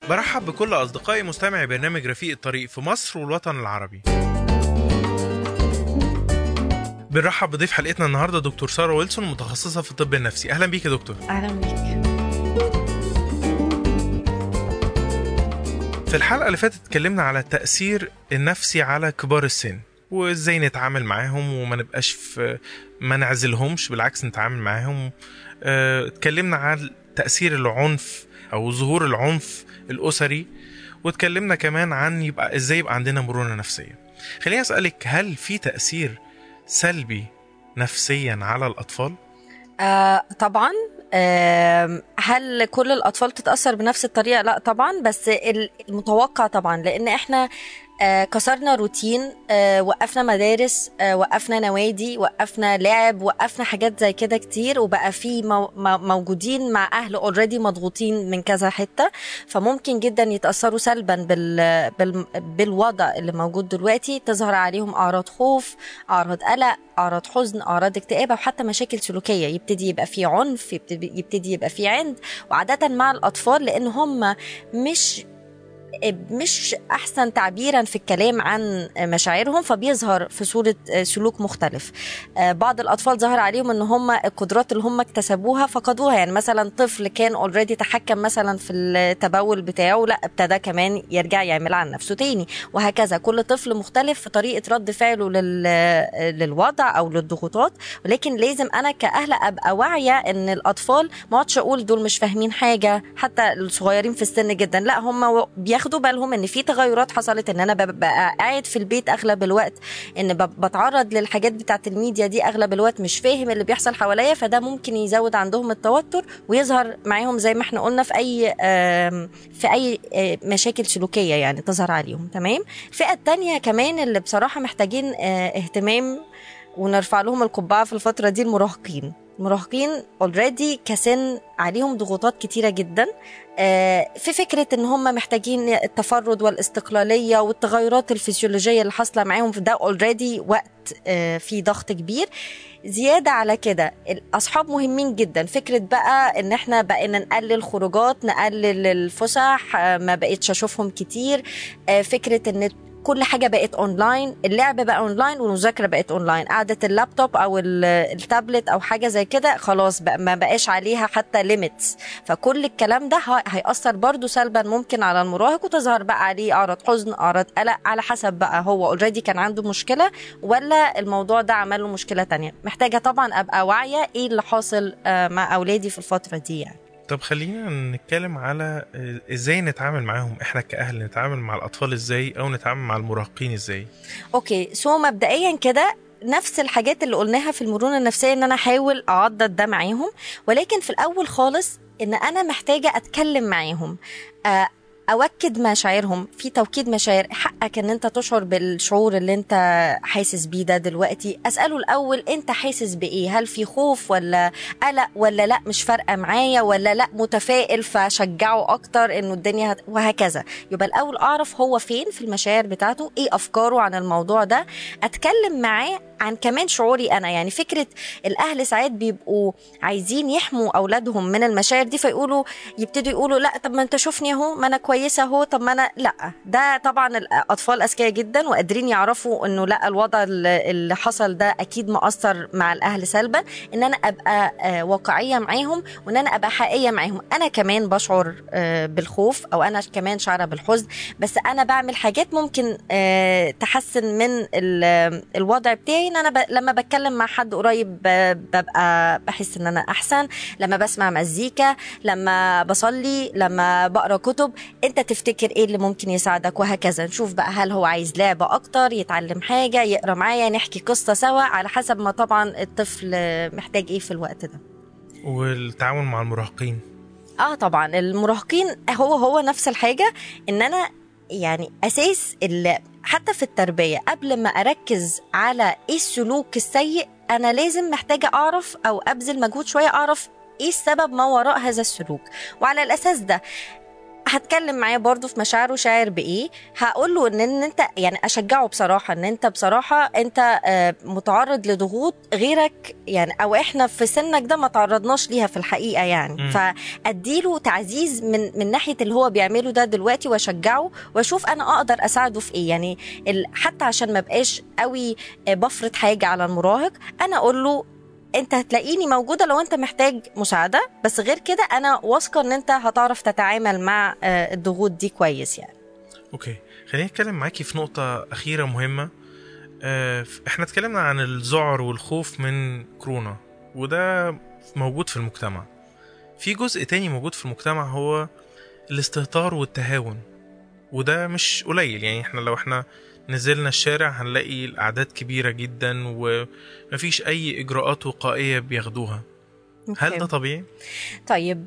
برحب بكل أصدقائي مستمعي برنامج رفيق الطريق في مصر والوطن العربي بنرحب بضيف حلقتنا النهارده دكتور ساره ويلسون متخصصه في الطب النفسي اهلا بيك يا دكتور اهلا بيك في الحلقه اللي فاتت اتكلمنا على التاثير النفسي على كبار السن وازاي نتعامل معاهم وما نبقاش في ما نعزلهمش بالعكس نتعامل معاهم اه، اتكلمنا عن تاثير العنف او ظهور العنف الاسري واتكلمنا كمان عن يبقى ازاي يبقى عندنا مرونه نفسيه خليني اسالك هل في تاثير سلبي نفسيا على الاطفال آه طبعا آه هل كل الاطفال تتاثر بنفس الطريقه لا طبعا بس المتوقع طبعا لان احنا آه كسرنا روتين آه وقفنا مدارس آه وقفنا نوادي وقفنا لعب وقفنا حاجات زي كده كتير وبقى في مو مو- موجودين مع اهل اوريدي مضغوطين من كذا حته فممكن جدا يتاثروا سلبا بال بال بالوضع اللي موجود دلوقتي تظهر عليهم اعراض خوف اعراض قلق اعراض حزن اعراض اكتئاب او حتى مشاكل سلوكيه يبتدي يبقى في عنف يبتدي, يبتدي يبقى في عند وعاده مع الاطفال لان هم مش مش احسن تعبيرا في الكلام عن مشاعرهم فبيظهر في صوره سلوك مختلف آه، بعض الاطفال ظهر عليهم ان هم القدرات اللي هم اكتسبوها فقدوها يعني مثلا طفل كان اوريدي تحكم مثلا في التبول بتاعه لا ابتدى كمان يرجع يعمل عن نفسه تاني وهكذا كل طفل مختلف في طريقه رد فعله لل... للوضع او للضغوطات ولكن لازم انا كاهل ابقى واعيه ان الاطفال ما اقعدش اقول دول مش فاهمين حاجه حتى الصغيرين في السن جدا لا هم بياخدوا بالهم ان في تغيرات حصلت ان انا ببقى قاعد في البيت اغلب الوقت ان ب- بتعرض للحاجات بتاعت الميديا دي اغلب الوقت مش فاهم اللي بيحصل حواليا فده ممكن يزود عندهم التوتر ويظهر معاهم زي ما احنا قلنا في اي آم، في اي آه، مشاكل سلوكيه يعني تظهر عليهم تمام الفئه التانية كمان اللي بصراحه محتاجين آه، اهتمام ونرفع لهم القبعه في الفتره دي المراهقين المراهقين اوريدي كسن عليهم ضغوطات كتيره جدا آه، في فكره ان هم محتاجين التفرد والاستقلاليه والتغيرات الفسيولوجيه اللي حاصله معاهم في ده اوريدي وقت آه، في ضغط كبير زيادة على كده الأصحاب مهمين جدا فكرة بقى إن إحنا بقينا نقلل خروجات نقلل الفسح آه، ما بقيتش أشوفهم كتير آه، فكرة إن كل حاجه بقت اونلاين اللعب بقى اونلاين والمذاكره بقت اونلاين قعده اللابتوب او ال- التابلت او حاجه زي كده خلاص بقى ما بقاش عليها حتى ليميتس فكل الكلام ده ه- هيأثر برضو سلبا ممكن على المراهق وتظهر بقى عليه اعراض حزن اعراض قلق على حسب بقى هو اوريدي كان عنده مشكله ولا الموضوع ده عمل له مشكله تانية محتاجه طبعا ابقى واعيه ايه اللي حاصل آه، مع اولادي في الفتره دي يعني طب خلينا نتكلم على آه، ازاي نتعامل معاهم احنا كأهل نتعامل مع الأطفال ازاي أو نتعامل مع المراهقين ازاي اوكي سو مبدئيا كده نفس الحاجات اللي قلناها في المرونه النفسيه ان انا احاول اعضد ده معاهم ولكن في الاول خالص ان انا محتاجه اتكلم معاهم آه، اوكد مشاعرهم في توكيد مشاعر حقك ان انت تشعر بالشعور اللي انت حاسس بيه ده دلوقتي اساله الاول انت حاسس بايه هل في خوف ولا قلق ولا لا مش فارقه معايا ولا لا متفائل فشجعه اكتر انه الدنيا هت... وهكذا يبقى الاول اعرف هو فين في المشاعر بتاعته ايه افكاره عن الموضوع ده اتكلم معاه عن كمان شعوري انا يعني فكره الاهل ساعات بيبقوا عايزين يحموا اولادهم من المشاعر دي فيقولوا يبتدوا يقولوا لا طب ما انت شوفني اهو ما انا كويسه اهو طب ما انا لا ده طبعا الاطفال اذكياء جدا وقادرين يعرفوا انه لا الوضع اللي اللي حصل ده اكيد مأثر مع الاهل سلبا ان انا ابقى آه، واقعيه معاهم وان انا ابقى حقيقيه معاهم انا كمان بشعر آه، بالخوف او انا كمان شعره بالحزن بس انا بعمل حاجات ممكن آه، تحسن من ال- الوضع بتاعي ان انا ب... لما بتكلم مع حد قريب ب- ببقى بحس ان انا احسن لما بسمع مزيكا لما بصلي لما بقرا كتب انت تفتكر ايه اللي ممكن يساعدك وهكذا نشوف بقى هل هو عايز لعبه اكتر يتعلم حاجه يقرا معايا نحكي قصه سوا على حسب ما طبعا الطفل محتاج ايه في الوقت ده والتعامل مع المراهقين اه طبعا المراهقين هو هو نفس الحاجه ان انا يعني اساس ال- حتى في التربيه قبل ما اركز على ايه السلوك السيء انا لازم محتاجه اعرف او ابذل مجهود شويه اعرف ايه السبب ما وراء هذا السلوك وعلى الاساس ده هتكلم معاه برضو في مشاعره شاعر بايه هقول له ان, إن انت يعني اشجعه بصراحه ان انت بصراحه انت آه، متعرض لضغوط غيرك يعني او احنا في سنك ده ما تعرضناش ليها في الحقيقه يعني مم. فاديله تعزيز من من ناحيه اللي هو بيعمله ده دلوقتي واشجعه واشوف انا اقدر اساعده في ايه يعني ال- حتى عشان ما بقاش قوي آه، بفرض حاجه على المراهق انا اقول له انت هتلاقيني موجوده لو انت محتاج مساعده بس غير كده انا واثقه ان انت هتعرف تتعامل مع آه، الضغوط دي كويس يعني اوكي خليني اتكلم معاكي في نقطة أخيرة مهمة آه، احنا اتكلمنا عن الذعر والخوف من كورونا وده موجود في المجتمع في جزء تاني موجود في المجتمع هو الاستهتار والتهاون وده مش قليل يعني احنا لو احنا نزلنا الشارع هنلاقي الأعداد كبيرة جدا ومفيش أي إجراءات وقائية بياخدوها هل أوكي. ده طبيعي؟ طيب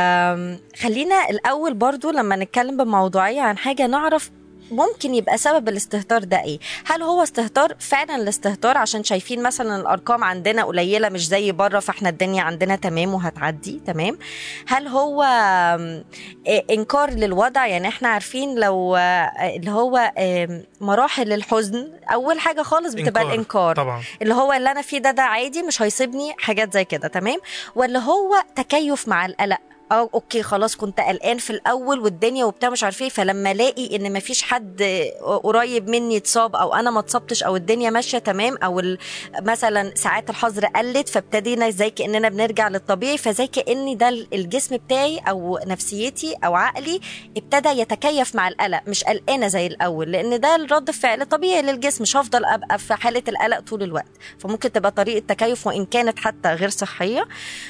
آم، خلينا الاول برضو لما نتكلم بموضوعيه عن حاجه نعرف ممكن يبقى سبب الاستهتار ده ايه هل هو استهتار فعلا الاستهتار عشان شايفين مثلا الارقام عندنا قليله مش زي بره فاحنا الدنيا عندنا تمام وهتعدي تمام هل هو آم، إيه، انكار للوضع يعني احنا عارفين لو آه، اللي هو آم، مراحل الحزن اول حاجه خالص بتبقى إنكار. الانكار طبعا اللي هو اللي انا فيه ده ده عادي مش هيصيبني حاجات زي كده تمام ولا هو تكيف مع القلق اه اوكي خلاص كنت قلقان في الاول والدنيا وبتاع مش عارف ايه فلما الاقي ان مفيش حد قريب مني اتصاب او انا ما اتصبتش او الدنيا ماشيه تمام او ال- مثلا ساعات الحظر قلت فابتدينا زي كاننا بنرجع للطبيعي فزي كان ده الجسم بتاعي او نفسيتي او عقلي ابتدى يتكيف مع القلق مش قلقانه زي الاول لان ده الرد فعل طبيعي للجسم مش هفضل ابقى في حاله القلق طول الوقت فممكن تبقى طريقه تكيف وان كانت حتى غير صحيه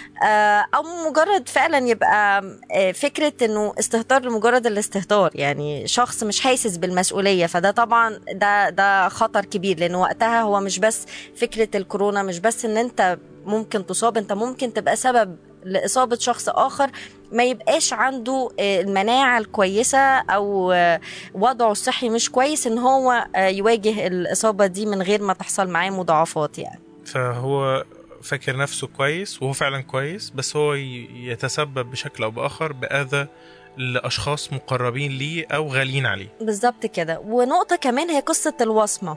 آه، او مجرد فعلا يبقى آه، فكره انه استهتار لمجرد الاستهتار يعني شخص مش حاسس بالمسؤوليه فده طبعا ده ده خطر كبير لان وقتها هو مش بس فكره الكورونا مش بس ان انت ممكن تصاب انت ممكن تبقى سبب لاصابه شخص اخر ما يبقاش عنده آه، المناعه الكويسه او آه، وضعه الصحي مش كويس ان هو آه، يواجه الاصابه دي من غير ما تحصل معاه مضاعفات يعني فهو فاكر نفسه كويس وهو فعلا كويس بس هو ي- يتسبب بشكل او باخر باذى لاشخاص مقربين ليه او غاليين عليه بالظبط كده ونقطة كمان هي قصة الوصمة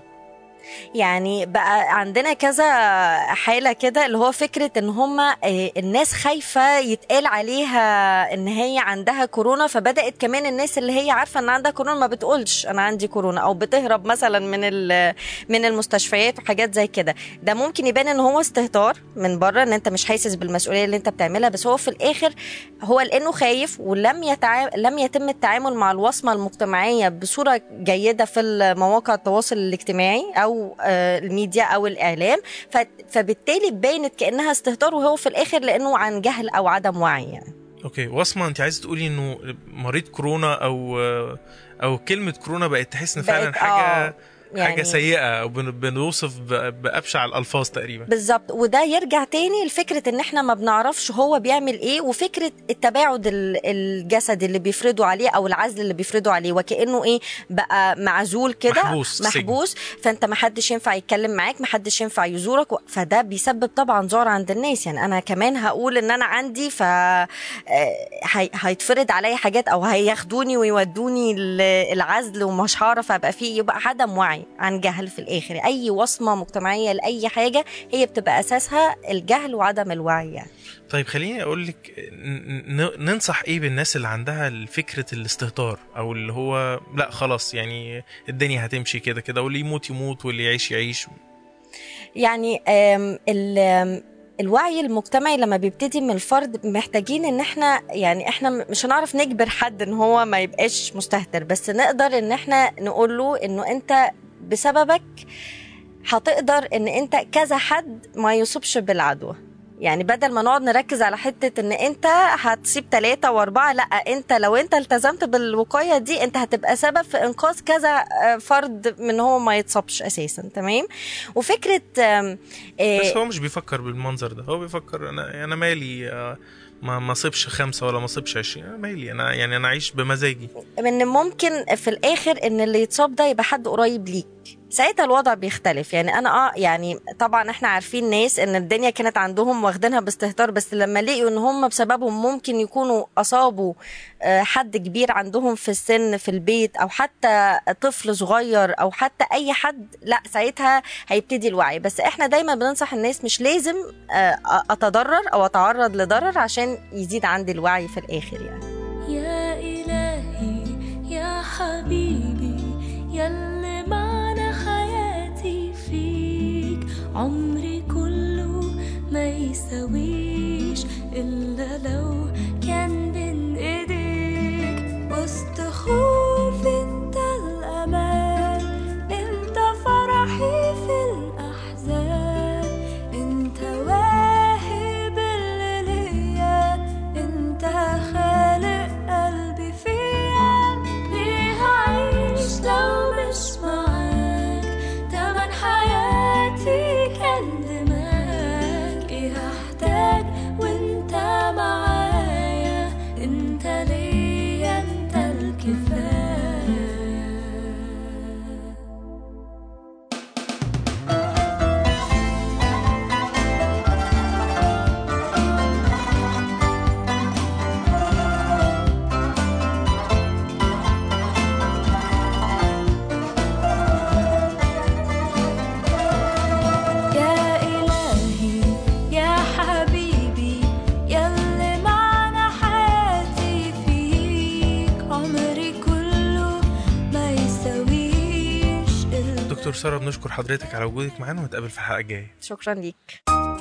يعني بقى عندنا كذا حالة كده اللي هو فكرة ان هما آه، الناس خايفة يتقال عليها ان هي عندها كورونا فبدأت كمان الناس اللي هي عارفة ان عندها كورونا ما بتقولش انا عندي كورونا او بتهرب مثلا من ال- من المستشفيات وحاجات زي كده ده ممكن يبان ان هو استهتار من بره ان انت مش حاسس بالمسؤولية اللي انت بتعملها بس هو في الاخر هو لانه خايف ولم يتع... لم يتم التعامل مع الوصمه المجتمعيه بصوره جيده في مواقع التواصل الاجتماعي او آه، الميديا او الاعلام ف... فبالتالي بانت كانها استهتار وهو في الاخر لانه عن جهل او عدم وعي يعني اوكي وصمه انت عايزه تقولي انه مريض كورونا او او كلمه كورونا بقت تحس ان فعلا بقت- حاجه آه، حاجه سيئه او بن- بنوصف ب- بابشع الالفاظ تقريبا بالظبط وده يرجع تاني لفكره ان احنا ما بنعرفش هو بيعمل ايه وفكره التباعد ال- الجسدي اللي بيفرضوا عليه او العزل اللي بيفرضوا عليه وكانه ايه بقى معزول كده محبوس في السجن. محبوس فانت ما حدش ينفع يتكلم معاك ما حدش ينفع يزورك و- فده بيسبب طبعا ذعر عند الناس يعني انا كمان هقول ان انا عندي ف آه، هي- هيتفرض عليا حاجات او هياخدوني ويودوني ال- العزل ومش هعرف ابقى فيه يبقى عدم وعي عن جهل في الاخر اي وصمه مجتمعيه لاي حاجه هي بتبقى اساسها الجهل وعدم الوعي يعني طيب خليني اقول لك ن- ن- ننصح ايه بالناس اللي عندها فكره الاستهتار او اللي هو لا خلاص يعني الدنيا هتمشي كده كده واللي يموت يموت واللي يعيش يعيش يعني آم، ال- آم، الوعي المجتمعي لما بيبتدي من الفرد محتاجين ان احنا يعني احنا م- مش هنعرف نجبر حد ان هو ما يبقاش مستهتر بس نقدر ان احنا نقول له انه انت بسببك هتقدر ان انت كذا حد ما يصيبش بالعدوى يعني بدل ما نقعد نركز على حتة ان انت هتصيب ثلاثة واربعة لا انت لو انت التزمت بالوقاية دي انت هتبقى سبب في انقاذ كذا آه، فرد من هو ما يتصابش اساسا تمام وفكرة آم، آه، بس هو مش بيفكر بالمنظر ده هو بيفكر انا انا مالي آه، ما ما صيبش خمسة ولا ما صيبش 20 انا مالي انا يعني انا اعيش بمزاجي ان ممكن في الاخر ان اللي يتصاب ده يبقى حد قريب ليك ساعتها الوضع بيختلف يعني انا اه يعني طبعا احنا عارفين ناس ان الدنيا كانت عندهم واخدينها باستهتار بس لما لقيوا ان هم بسببهم ممكن يكونوا اصابوا آه، حد كبير عندهم في السن في البيت او حتى طفل صغير او حتى اي حد لا ساعتها هيبتدي الوعي بس احنا دايما بننصح الناس مش لازم آه، اتضرر او اتعرض لضرر عشان يزيد عندي الوعي في الاخر يعني يا إلهي يا حبيبي يلي معنى حياتي فيك عمري كله ما يساويش إلا لو كان بين إيديك وسط خوفي انت الأمان انت فرحي في الأحزان انت واهب اللي ليا انت خالق قلبي فيا ليه هعيش لو مش معاك تمن حياتي كان دماغك ايه هحتاج وانت معايا انت ليا انت الكفايه يا إلهي يا حبيبي يلي معنى حياتي فيك عمري كله ما يساويش إلا دكتور ساره بنشكر حضرتك على وجودك معانا ونتقابل في الحلقه الجايه شكرا ليك